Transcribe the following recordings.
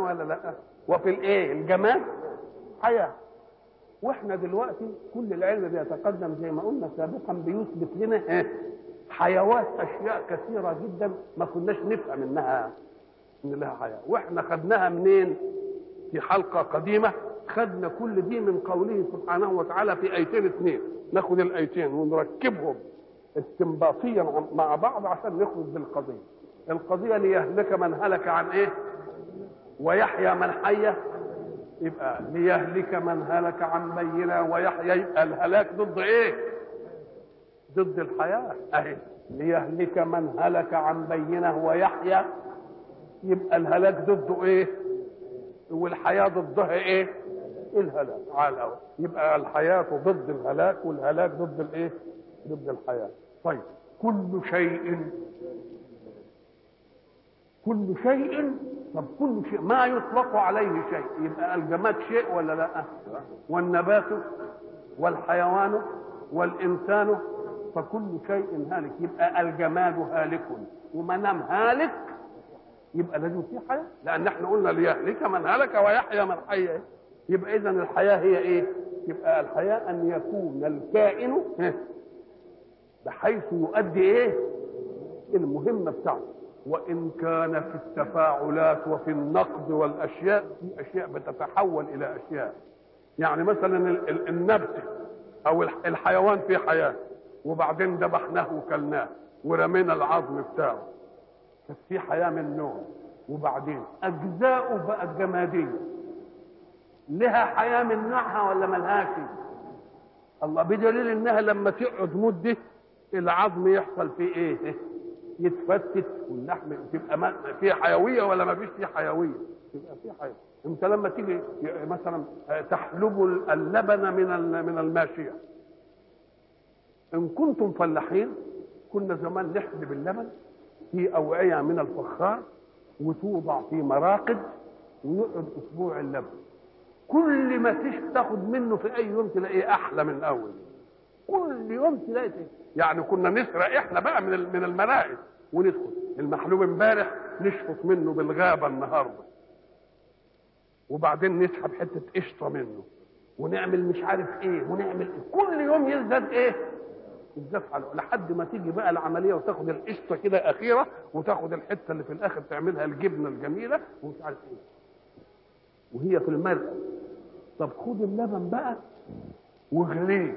ولا لا وفي الايه الجماد حياه واحنا دلوقتي كل العلم بيتقدم زي ما قلنا سابقا بيثبت لنا إيه؟ حيوات اشياء كثيره جدا ما كناش نفهم انها ان لها حياه واحنا خدناها منين في حلقه قديمه خدنا كل دي من قوله سبحانه وتعالى في ايتين اثنين ناخد الايتين ونركبهم استنباطيا مع بعض عشان نخرج بالقضيه القضيه ليهلك من هلك عن ايه ويحيى من حي يبقى ليهلك من هلك عن بينه ويحيى يبقى الهلاك ضد ايه ضد الحياه اهي ليهلك من هلك عن بينه ويحيى يبقى الهلاك ضده ايه والحياه ضدها ايه الهلاك على الأول. يبقى الحياه ضد الهلاك والهلاك ضد الايه ضد الحياه طيب كل شيء كل شيء طب كل شيء ما يطلق عليه شيء يبقى الجماد شيء ولا لا والنبات والحيوان والانسان فكل شيء هالك يبقى الجماد هالك وما دام هالك يبقى لازم في حياه لان احنا قلنا ليهلك من هلك ويحيى من حي يبقى اذا الحياه هي ايه يبقى الحياه ان يكون الكائن بحيث يؤدي ايه المهمه بتاعته وان كان في التفاعلات وفي النقد والاشياء في اشياء بتتحول الى اشياء يعني مثلا النبت او الحيوان في حياه وبعدين ذبحناه وكلناه ورمينا العظم بتاعه كانت في حياه من نوع وبعدين اجزاؤه بقت جماديه لها حياه من نوعها ولا ملهاش الله بدليل انها لما تقعد مده العظم يحصل فيه ايه يتفتت واللحم تبقى فيه حيويه ولا ما فيش فيه حيويه تبقى فيه حيويه انت لما تيجي مثلا تحلب اللبن من من الماشيه ان كنتم فلاحين كنا زمان نحلب اللبن في اوعيه من الفخار وتوضع في مراقد ويقعد اسبوع اللبن كل ما تيجي تاخد منه في اي يوم تلاقيه احلى من الاول كل يوم تلاقي يعني كنا نسرق احنا بقى من من المراقد وندخل المحلوب امبارح نشفط منه بالغابه النهارده وبعدين نسحب حته قشطه منه ونعمل مش عارف ايه ونعمل إيه. كل يوم يزداد ايه يزداد حلو لحد ما تيجي بقى العمليه وتاخد القشطه كده اخيره وتاخد الحته اللي في الاخر تعملها الجبنه الجميله ومش عارف ايه وهي في المرقه طب خد اللبن بقى واغليه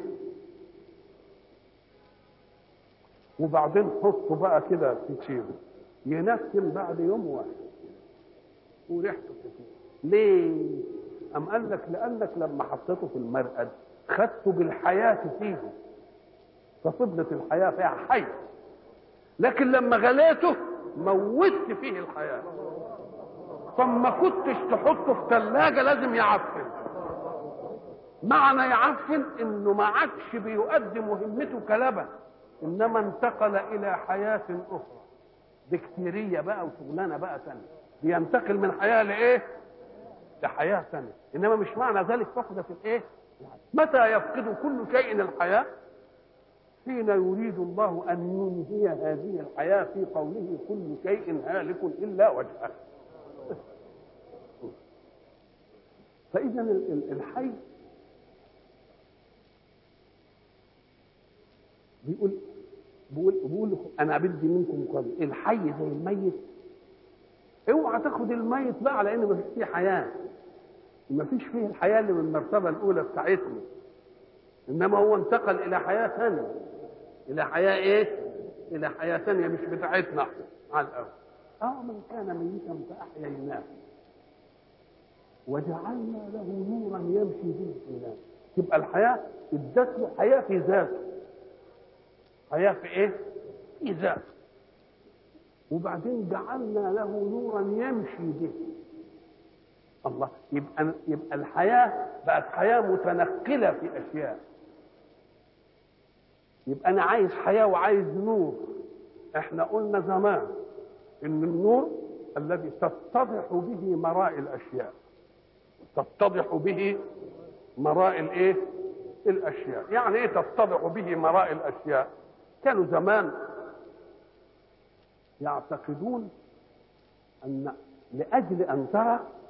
وبعدين حطه بقى كده في تشيله ينسم بعد يوم واحد وريحته كتير ليه؟ أم قال لك لأنك لما حطيته في المرقد خدته بالحياة فيه ففضلت الحياة فيها حي لكن لما غليته موتت فيه الحياة فما كنتش تحطه في ثلاجة لازم يعفن معنى يعفن انه ما عادش بيؤدي مهمته كلبن انما انتقل الى حياه اخرى بكتيريه بقى وشغلانه بقى ثانيه بينتقل من حياه لايه لحياه ثانيه انما مش معنى ذلك فقد في الايه متى يفقد كل شيء الحياه حين يريد الله ان ينهي هذه الحياه في قوله كل شيء هالك الا وجهه فاذا الحي بيقول بيقول بيقول انا بدي منكم قبل الحي زي الميت اوعى تاخد الميت بقى على ان ما فيش فيه حياه ما فيش فيه الحياه اللي من المرتبه الاولى بتاعتنا انما هو انتقل الى حياه ثانيه الى حياه ايه الى حياه ثانيه مش بتاعتنا على الاول اه من كان ميتا فاحييناه وجعلنا له نورا يمشي به في الناس تبقى الحياه ادت له حياه في ذاته حياه في ايه في ذاته وبعدين جعلنا له نورا يمشي به الله يبقى يبقى الحياه بقت حياه متنقله في اشياء يبقى انا عايز حياه وعايز نور احنا قلنا زمان ان النور الذي تتضح به مراء الاشياء تتضح به مراء الايه الاشياء يعني ايه تتضح به مراء الاشياء كانوا زمان يعتقدون ان لاجل ان ترى